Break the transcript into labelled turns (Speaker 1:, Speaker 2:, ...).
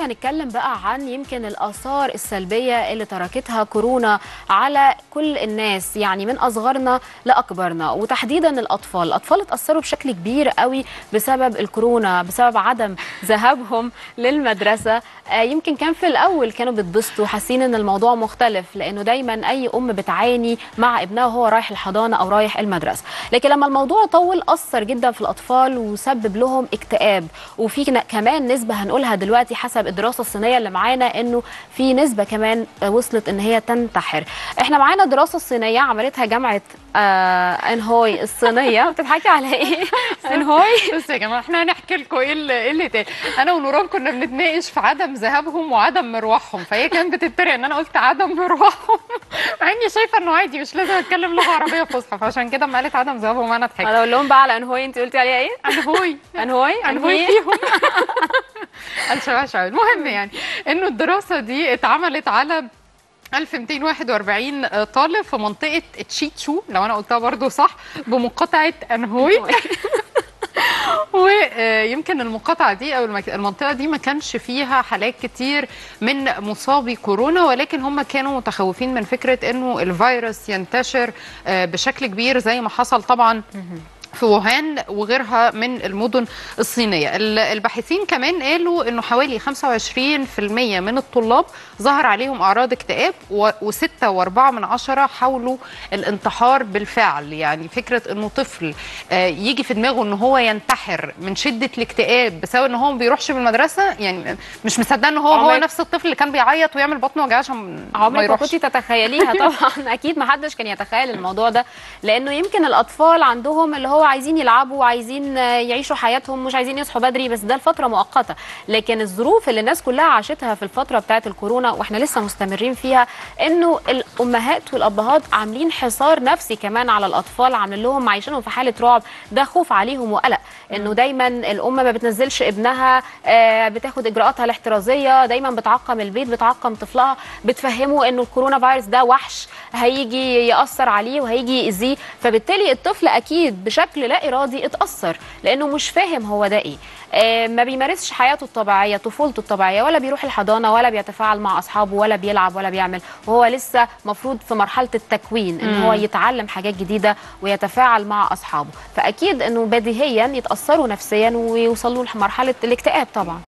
Speaker 1: هنتكلم بقى عن يمكن الآثار السلبية اللي تركتها كورونا على كل الناس يعني من أصغرنا لأكبرنا وتحديدا الأطفال الأطفال اتأثروا بشكل كبير قوي بسبب الكورونا بسبب عدم ذهابهم للمدرسة آه، يمكن كان في الأول كانوا بيتبسطوا حاسين إن الموضوع مختلف لأنه دايما أي أم بتعاني مع ابنها وهو رايح الحضانة أو رايح المدرسة لكن لما الموضوع طول أثر جدا في الأطفال وسبب لهم اكتئاب وفي ن- كمان نسبة هنقولها دلوقتي حسب الدراسة الصينية اللي معانا إنه في نسبة كمان وصلت إن هي تنتحر احنا معانا دراسة صينية عملتها جامعة آه انهوي الصينية بتضحكي على ايه؟ انهوي
Speaker 2: بصوا يا جماعه احنا هنحكي لكم ايه اللي ايه اللي تاني انا ونوران كنا بنتناقش في عدم ذهابهم وعدم مروحهم فهي كانت بتتريق ان انا قلت عدم مروحهم مع اني شايفه انه عادي مش لازم اتكلم لغه عربيه فصحى فعشان كده اما قالت عدم ذهابهم انا ضحكت
Speaker 1: انا اقول لهم بقى على انهوي انت قلتي عليها ايه؟
Speaker 2: انهوي
Speaker 1: انهوي
Speaker 2: انهوي فيهم الشباب شباب المهم يعني انه الدراسه دي اتعملت على 1241 طالب في منطقه تشيتشو لو انا قلتها برضو صح بمقاطعه انهوي ويمكن المقاطعه دي او المك- المنطقه دي ما كانش فيها حالات كتير من مصابي كورونا ولكن هم كانوا متخوفين من فكره انه الفيروس ينتشر آه، بشكل كبير زي ما حصل طبعا في ووهان وغيرها من المدن الصينية ال- الباحثين كمان قالوا انه حوالي 25% من الطلاب ظهر عليهم اعراض اكتئاب و6 و4 من عشرة حاولوا الانتحار بالفعل يعني فكرة انه طفل آه، يجي في دماغه ان هو ينتحر من شدة الاكتئاب بسبب ان هو ما بيروحش بالمدرسة يعني مش مصدق ان هو هو
Speaker 1: عمرك-
Speaker 2: نفس الطفل اللي كان بيعيط ويعمل بطنه وجع عشان ما
Speaker 1: عمرك ما
Speaker 2: يروحش
Speaker 1: كنتي تتخيليها طبعا اكيد ما حدش كان يتخيل الموضوع ده لانه يمكن الاطفال عندهم اللي هو عايزين يلعبوا وعايزين آه، يعيشوا حياتهم مش عايزين يصحوا بدري بس ده لفتره مؤقته لكن الظروف اللي الناس كلها عاشتها في الفتره بتاعه الكورونا واحنا لسه مستمرين فيها انه الامهات والابهات عاملين حصار نفسي كمان على الاطفال عاملين لهم عايشينهم في حاله رعب ده خوف عليهم وقلق انه دايما الام ما بتنزلش ابنها آه، بتاخد اجراءاتها الاحترازيه دايما بتعقم البيت بتعقم طفلها بتفهمه انه الكورونا فيروس ده وحش هيجي ياثر عليه وهيجي يأذيه فبالتالي الطفل اكيد بشكل لا ارادي اتاثر لانه مش فاهم هو ده ايه آه، ما بيمارسش حياته الطبيعيه طفولته الطبيعيه ولا بيروح الحضانه ولا بيتفاعل مع اصحابه ولا بيلعب ولا بيعمل وهو لسه مفروض في مرحله التكوين ان هو يتعلم حاجات جديده ويتفاعل مع اصحابه فاكيد انه بديهيا يتاثروا نفسيا ويوصلوا لمرحله الاكتئاب طبعا